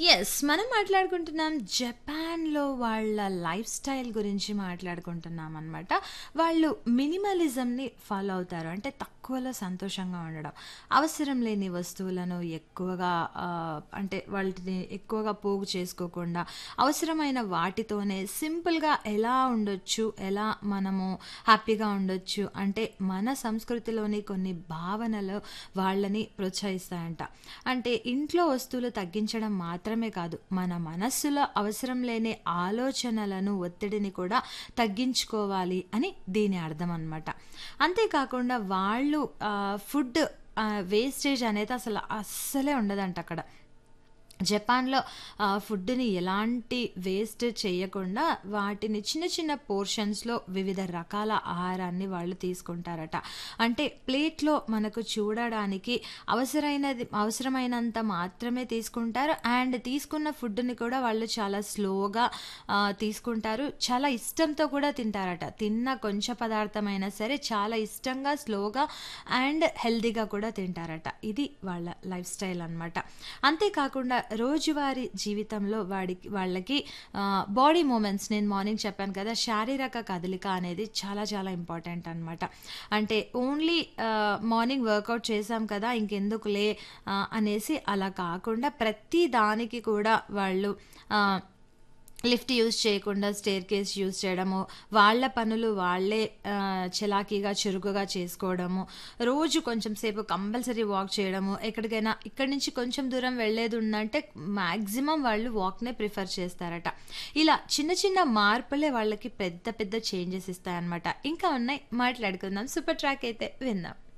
Yes. మనం మాట్లాడుకుంటున్నాం జపాన్‌లో వాళ్ళ లైఫ్ స్టైల్ గురించి మాట్లాడుకుంటున్నామనమాట. వాళ్ళు మినిమలిజంని ఫాలో అవుతారు. అంటే తక్కువలో సంతోషంగా ఉండడం. అవసరం లేని వస్తువులను ఎక్కువగా ఆహ్, అంటే వాటిని ఎక్కువగా పోగు చేసుకోకుండా, అవసరమైన వాటితోనే సింపుల్‌గా ఎలా ఉండొచ్చు, ఎలా మనము హ్యాపీగా ఉండొచ్చు అంటే మన సంస్కృతిలోని కొన్ని భావనలు వాళ్ళని ప్రోత్సహిస్తాయంట. అంటే ఇంట్లో వస్తువులు తగ్గించడం మాత్రమే కాదు, మన మనస్సులో అవసరం లేని ఆలోచనలను, ఒత్తిడిని కూడా తగ్గించుకోవాలి అని దీని అర్థం అనమాట. అంతేకాకుండా వాళ్ళు ఆహ్, ఫుడ్ ఆహ్, వేస్టేజ్ అనేది అసలు అస్సలే ఉండదంట అక్కడ. జపాన్‌లో ఆహ్, ఫుడ్‌ని ఎలాంటి వేస్ట్ చేయకుండా వాటిని చిన్న చిన్న పోర్షన్స్‌లో వివిధ రకాల ఆహారాన్ని వాళ్ళు తీసుకుంటారట. అంటే ప్లేట్‌లో మనకు చూడడానికి అవసరైనది అవసరమైనంత మాత్రమే తీసుకుంటారు. అండ్ తీసుకున్న ఫుడ్‌ని కూడా వాళ్ళు చాలా స్లోగా ఆహ్, తీసుకుంటారు. చాలా ఇష్టంతో కూడా తింటారట. తిన్న కొంచెం పదార్థమైనా సరే చాలా ఇష్టంగా, స్లోగా అండ్ హెల్తీగా కూడా తింటారట. ఇది వాళ్ళ లైఫ్ స్టైల్ అనమాట. అంతేకాకుండా రోజువారీ జీవితంలో వాడికి వాళ్ళకి ఆహ్, బాడీ మూవ్‌మెంట్స్ నేను మార్నింగ్ చెప్పాను కదా! శారీరక కదలిక అనేది చాలా చాలా ఇంపార్టెంట్ అనమాట. అంటే ఓన్లీ ఆహ్, మార్నింగ్ వర్కౌట్ చేశాం కదా! ఇంకెందుకులే ఆహ్, అనేసి అలా కాకుండా ప్రతి దానికి కూడా వాళ్ళు ఆహ్, లిఫ్ట్ యూజ్ చేయకుండా స్టెయిర్‌కేస్ యూజ్ చేయడము, వాళ్ళ పనులు వాళ్ళే ఆహ్, చలాకీగా, చురుకుగా చేసుకోవడము, రోజు కొంచెం సేపు కంపల్సరీ వాక్ చేయడము, ఎక్కడికైనా ఇక్కడి నుంచి కొంచెం దూరం వెళ్ళేది ఉందంటే మాక్సిమం వాళ్ళు వాక్‌నే ప్రిఫర్ చేస్తారట. ఇలా చిన్న చిన్న మార్పులే వాళ్ళకి పెద్ద పెద్ద చేంజెస్ ఇస్తాయన్నమాట. ఇంకా ఉన్నాయి మాట్లాడుకుందాం. సూపర్ ట్రాక్ అయితే విందాం.